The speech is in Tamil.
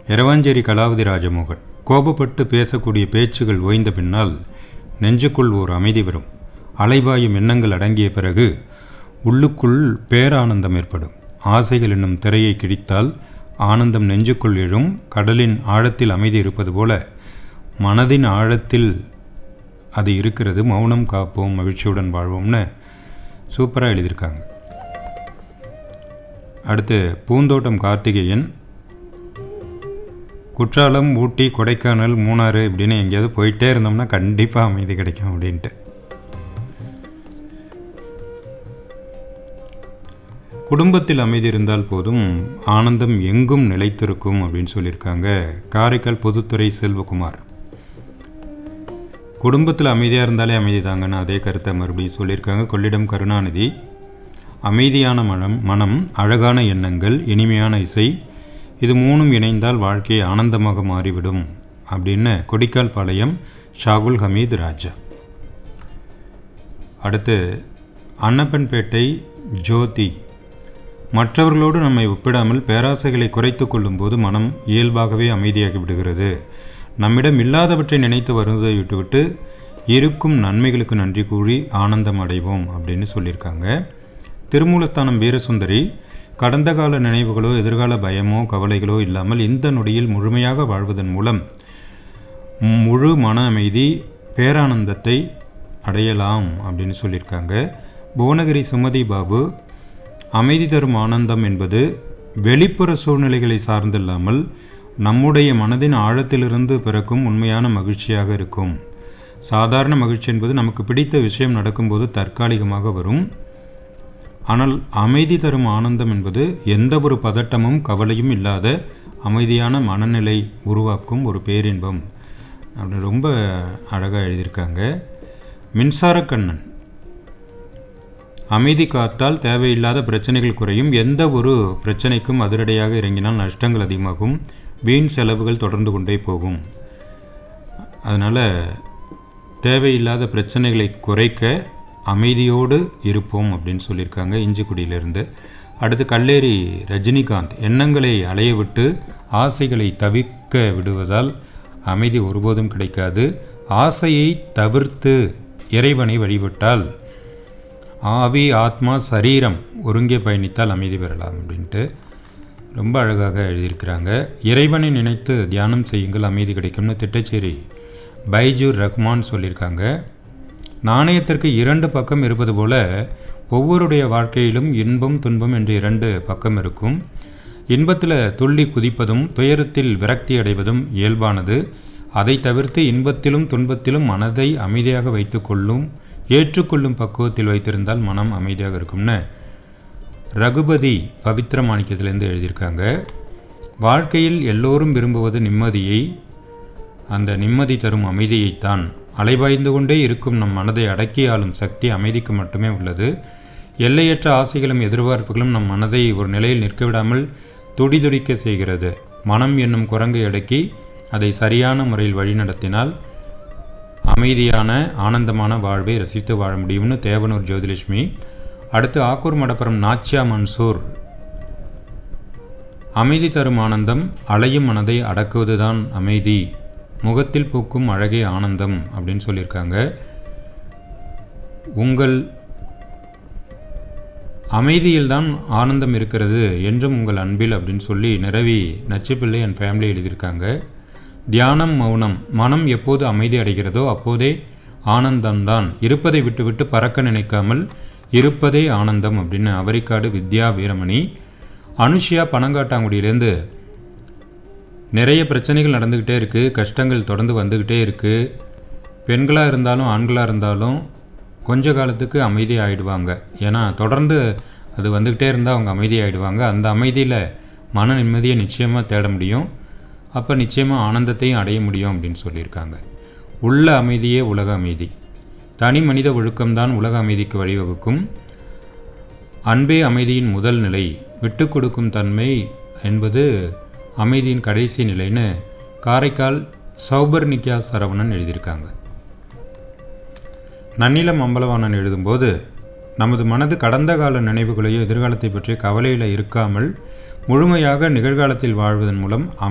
எரவாஞ்சேரி கலாவதி ராஜமோகன் கோபப்பட்டு பேசக்கூடிய பேச்சுகள் ஓய்ந்த பின்னால் நெஞ்சுக்குள் ஓர் அமைதி வரும் அலைபாயும் எண்ணங்கள் அடங்கிய பிறகு உள்ளுக்குள் பேரானந்தம் ஏற்படும் ஆசைகள் என்னும் திரையை கிழித்தால் ஆனந்தம் நெஞ்சுக்குள் எழும் கடலின் ஆழத்தில் அமைதி இருப்பது போல மனதின் ஆழத்தில் அது இருக்கிறது மௌனம் காப்போம் மகிழ்ச்சியுடன் வாழ்வோம்னு சூப்பராக எழுதியிருக்காங்க அடுத்து பூந்தோட்டம் கார்த்திகேயன் குற்றாலம் ஊட்டி கொடைக்கானல் மூணாறு இப்படின்னு எங்கேயாவது போயிட்டே இருந்தோம்னா கண்டிப்பாக அமைதி கிடைக்கும் அப்படின்ட்டு குடும்பத்தில் அமைதி இருந்தால் போதும் ஆனந்தம் எங்கும் நிலைத்திருக்கும் அப்படின்னு சொல்லியிருக்காங்க காரைக்கால் பொதுத்துறை செல்வகுமார் குடும்பத்தில் அமைதியாக இருந்தாலே அமைதி தாங்கன்னு அதே கருத்தை மறுபடியும் சொல்லியிருக்காங்க கொள்ளிடம் கருணாநிதி அமைதியான மனம் மனம் அழகான எண்ணங்கள் இனிமையான இசை இது மூணும் இணைந்தால் வாழ்க்கை ஆனந்தமாக மாறிவிடும் அப்படின்னு கொடிக்கால் பாளையம் ஷாகுல் ஹமீத் ராஜா அடுத்து அன்னப்பன்பேட்டை ஜோதி மற்றவர்களோடு நம்மை ஒப்பிடாமல் பேராசைகளை குறைத்து கொள்ளும்போது மனம் இயல்பாகவே அமைதியாகி விடுகிறது நம்மிடம் இல்லாதவற்றை நினைத்து வருவதை விட்டுவிட்டு இருக்கும் நன்மைகளுக்கு நன்றி கூறி ஆனந்தம் அடைவோம் அப்படின்னு சொல்லியிருக்காங்க திருமூலஸ்தானம் வீரசுந்தரி கடந்த கால நினைவுகளோ எதிர்கால பயமோ கவலைகளோ இல்லாமல் இந்த நொடியில் முழுமையாக வாழ்வதன் மூலம் முழு மன அமைதி பேரானந்தத்தை அடையலாம் அப்படின்னு சொல்லியிருக்காங்க புவனகிரி சுமதி பாபு அமைதி தரும் ஆனந்தம் என்பது வெளிப்புற சூழ்நிலைகளை சார்ந்தில்லாமல் நம்முடைய மனதின் ஆழத்திலிருந்து பிறக்கும் உண்மையான மகிழ்ச்சியாக இருக்கும் சாதாரண மகிழ்ச்சி என்பது நமக்கு பிடித்த விஷயம் நடக்கும்போது தற்காலிகமாக வரும் ஆனால் அமைதி தரும் ஆனந்தம் என்பது எந்த ஒரு பதட்டமும் கவலையும் இல்லாத அமைதியான மனநிலை உருவாக்கும் ஒரு பேரின்பம் அப்படின்னு ரொம்ப அழகாக எழுதியிருக்காங்க மின்சாரக்கண்ணன் அமைதி காத்தால் தேவையில்லாத பிரச்சனைகள் குறையும் எந்த ஒரு பிரச்சனைக்கும் அதிரடியாக இறங்கினால் நஷ்டங்கள் அதிகமாகும் வீண் செலவுகள் தொடர்ந்து கொண்டே போகும் அதனால் தேவையில்லாத பிரச்சனைகளை குறைக்க அமைதியோடு இருப்போம் அப்படின்னு சொல்லியிருக்காங்க இஞ்சிக்குடியிலிருந்து அடுத்து கல்லேரி ரஜினிகாந்த் எண்ணங்களை அலைய விட்டு ஆசைகளை தவிர்க்க விடுவதால் அமைதி ஒருபோதும் கிடைக்காது ஆசையை தவிர்த்து இறைவனை வழிபட்டால் ஆவி ஆத்மா சரீரம் ஒருங்கே பயணித்தால் அமைதி பெறலாம் அப்படின்ட்டு ரொம்ப அழகாக எழுதியிருக்கிறாங்க இறைவனை நினைத்து தியானம் செய்யுங்கள் அமைதி கிடைக்கும்னு திட்டச்சேரி பைஜூர் ரஹ்மான் சொல்லியிருக்காங்க நாணயத்திற்கு இரண்டு பக்கம் இருப்பது போல ஒவ்வொருடைய வாழ்க்கையிலும் இன்பம் துன்பம் என்று இரண்டு பக்கம் இருக்கும் இன்பத்தில் துள்ளி குதிப்பதும் துயரத்தில் விரக்தி அடைவதும் இயல்பானது அதை தவிர்த்து இன்பத்திலும் துன்பத்திலும் மனதை அமைதியாக வைத்துக்கொள்ளும் ஏற்றுக்கொள்ளும் பக்குவத்தில் வைத்திருந்தால் மனம் அமைதியாக இருக்கும்னு ரகுபதி பவித்ர மாணிக்கத்திலேருந்து எழுதியிருக்காங்க வாழ்க்கையில் எல்லோரும் விரும்புவது நிம்மதியை அந்த நிம்மதி தரும் அமைதியைத்தான் அலைபாய்ந்து கொண்டே இருக்கும் நம் மனதை அடக்கி ஆளும் சக்தி அமைதிக்கு மட்டுமே உள்ளது எல்லையற்ற ஆசைகளும் எதிர்பார்ப்புகளும் நம் மனதை ஒரு நிலையில் நிற்க விடாமல் துடிதுடிக்க செய்கிறது மனம் என்னும் குரங்கை அடக்கி அதை சரியான முறையில் வழிநடத்தினால் அமைதியான ஆனந்தமான வாழ்வை ரசித்து வாழ முடியும்னு தேவனூர் ஜோதிலட்சுமி அடுத்து ஆக்கூர் மடப்புறம் நாச்சியா மன்சூர் அமைதி தரும் ஆனந்தம் அலையும் மனதை அடக்குவதுதான் அமைதி முகத்தில் பூக்கும் அழகே ஆனந்தம் அப்படின்னு சொல்லியிருக்காங்க உங்கள் அமைதியில்தான் ஆனந்தம் இருக்கிறது என்றும் உங்கள் அன்பில் அப்படின்னு சொல்லி நிறவி நச்சுப்பிள்ளை என் ஃபேமிலி எழுதியிருக்காங்க தியானம் மௌனம் மனம் எப்போது அமைதி அடைகிறதோ அப்போதே ஆனந்தம்தான் இருப்பதை விட்டுவிட்டு பறக்க நினைக்காமல் இருப்பதே ஆனந்தம் அப்படின்னு அவரிக்காடு வித்யா வீரமணி அனுஷியா பனங்காட்டாங்குடியிலேருந்து நிறைய பிரச்சனைகள் நடந்துக்கிட்டே இருக்குது கஷ்டங்கள் தொடர்ந்து வந்துக்கிட்டே இருக்குது பெண்களாக இருந்தாலும் ஆண்களாக இருந்தாலும் கொஞ்ச காலத்துக்கு அமைதி ஆகிடுவாங்க ஏன்னா தொடர்ந்து அது வந்துக்கிட்டே இருந்தால் அவங்க அமைதி ஆகிடுவாங்க அந்த அமைதியில் மன நிம்மதியை நிச்சயமாக தேட முடியும் அப்போ நிச்சயமாக ஆனந்தத்தையும் அடைய முடியும் அப்படின்னு சொல்லியிருக்காங்க உள்ள அமைதியே உலக அமைதி தனி மனித ஒழுக்கம்தான் உலக அமைதிக்கு வழிவகுக்கும் அன்பே அமைதியின் முதல் நிலை விட்டு கொடுக்கும் தன்மை என்பது அமைதியின் கடைசி நிலைன்னு காரைக்கால் சௌபர்ணிகா சரவணன் எழுதியிருக்காங்க நன்னிலம் அம்பலவாணன் எழுதும்போது நமது மனது கடந்த கால நினைவுகளையோ எதிர்காலத்தை பற்றிய கவலையில் இருக்காமல் முழுமையாக நிகழ்காலத்தில் வாழ்வதன் மூலம்